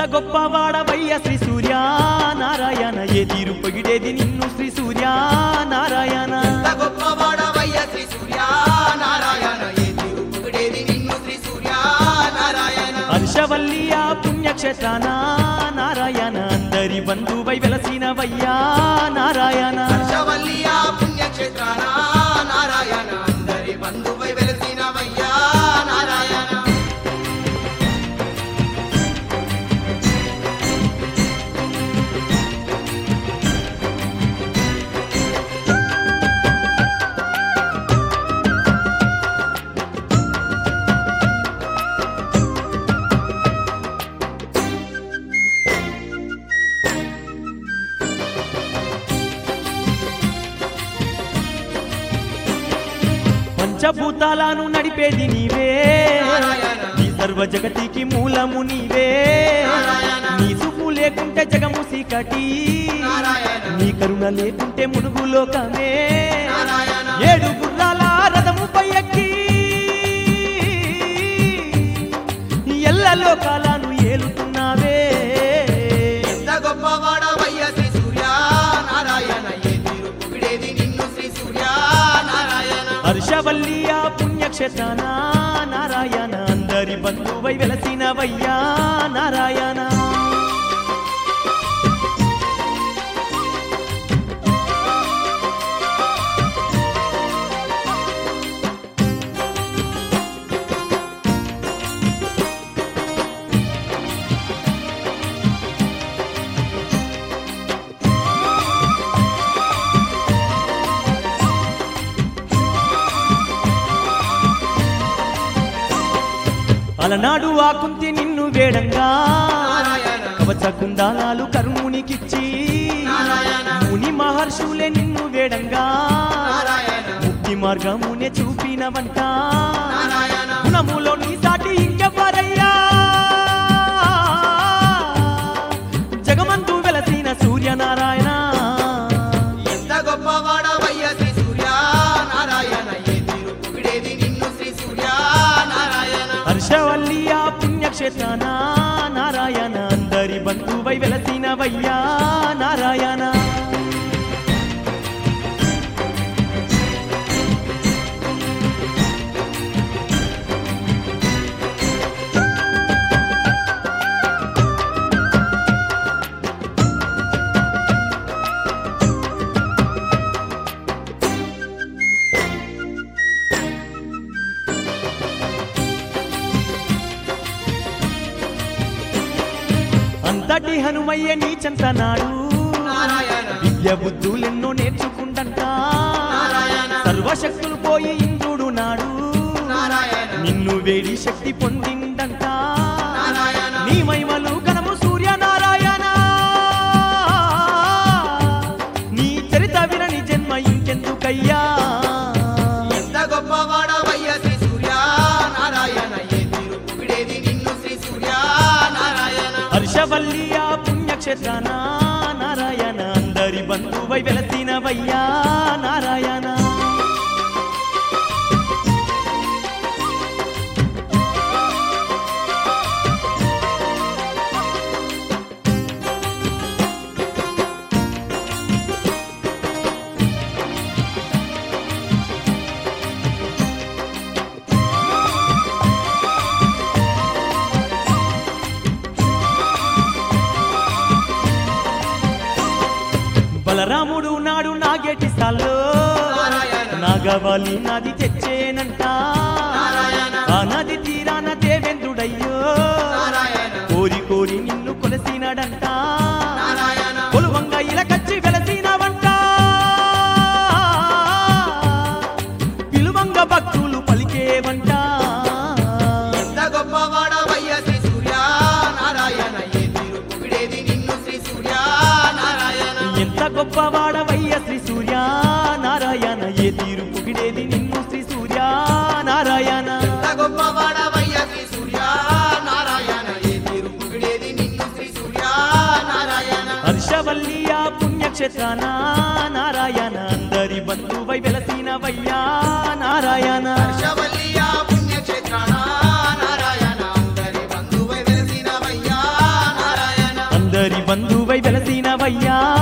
గొప్పవాడవయ్య శ్రీ సూర్య నారాయణ ఏ తీరు పొగిడేది నిన్ను శ్రీ సూర్య నారాయణ ఎంత గొప్పవాడవయ్య శ్రీ సూర్య నారాయణ ఏ తీరు పొగిడేది నిన్ను శ్రీ సూర్య నారాయణ హర్షవల్లియ పుణ్యక్షేత్రాన నారాయణ అందరి బంధువై వెలసినవయ్యా నారాయణ హర్షవల్లియ పుణ్యక్షేత్రాన నారాయణ అందరి బంధువై వెలసినవయ్యా నారాయణ పంచభూతాలను నడిపేది నీవే నారాయణ. ఈ సర్వ జగతికి మూలము నీవే నారాయణ. నీ చూపు లేకుంటే జగము సీకటి నారాయణ. నీ కరుణ లేకుంటే మునుగు లోకమే నారాయణ. ఏడు గుర్రాల రథముపై ఎక్కి ఎల్ల లోకాలను ఏలుతున్నావే ఎంత గొప్పవాడవయ్య శ్రీ సూర్య నారాయణ ఏ తీరు పొగిడేది నిన్ను శ్రీ సూర్య నారాయణ హర్షవల్లియ పుణ్యక్షేత్రాన నారాయణ అందరి బంధువై వెలసినవయ్యా నారాయణ అలనాడు ఆ కుంతి నిన్ను వేడంగా నారాయణ కవచ కుందాలాలు కరుమునికిచ్చి నారాయణ ముని మహర్షులే నిన్ను వేడంగా నారాయణ ముక్తి మార్గమునే చూపినవంట నారాయణ గుణములో నీ సాటి ఇంకెవ్వరయ్యా జగమంతు వెలసిన సూర్యనారాయణ ఎంత గొప్పవాడవయ్య శ్రీ సూర్య నారాయణ ఏ తీరు పొగిడేది నిన్ను శ్రీ సూర్య నారాయణ హర్షవల్లియ పుణ్యక్షేత్రాన నారాయణ అందరి బంధువై వెలసినవయ్యా నారాయణ అంతటి హనుమయ్య నీ చెంతనాడు నారాయణ విద్య బుద్ధులెన్నో నేర్చుకుంటంట నారాయణ సర్వశక్తులు పోయి ఇంద్రుడు నాడు నారాయణ నిన్ను వేడి శక్తి పొందిందంట నారాయణ నీ మహిమలు కనము సూర్యనారాయణ నీ చరిత వినని జన్మ ఇంకెందుకయ్యా ఎంత గొప్పవాడవయ్య శ్రీ సూర్య నారాయణ ఏ తీరు పొగిడేది నిన్ను శ్రీ సూర్య నారాయణ హర్షవల్లియ పుణ్యక్షేత్రాన నారాయణ అందరి బంధువై వెలసినవయ్యా నారాయణ బలరాముడు నాడు నాగేటి స్థాల్లో నారాయణ నాగవాలి నది తెచ్చేనంట నారాయణ ఆ నది తీరాన దేవేంద్రుడయ్యో నారాయణ కోరి కోరి నిన్ను కొలసినడంట నారాయణ కొలువంగ ఇలకచ్చి వెలసినవంట పిలువంగ భక్తులు పలికేవంట ఎంత గొప్పవాడవయ్య శ్రీ సూర్య నారాయణ ఏ తీరు పొగిడేది నిన్ను శ్రీ సూర్య నారాయణ ఎంత గొప్పవాడవయ్య శ్రీ సూర్య నారాయణ ఏ తీరు పొగిడేది నిన్ను శ్రీ సూర్య నారాయణ ఎంత గొప్పవాడవయ్య శ్రీ సూర్య నారాయణ ఏ తీరు పొగిడేది నిన్ను శ్రీ సూర్య నారాయణ హర్షవల్లియ పుణ్యక్షేత్రాన నారాయణ అందరి బంధువై వెలసినవయ్యా నారాయణ హర్షవల్లియ పుణ్యక్షేత్రాన నారాయణ అందరి బంధువై వెలసినవయ్యా నారాయణ వెలసినవయ్యా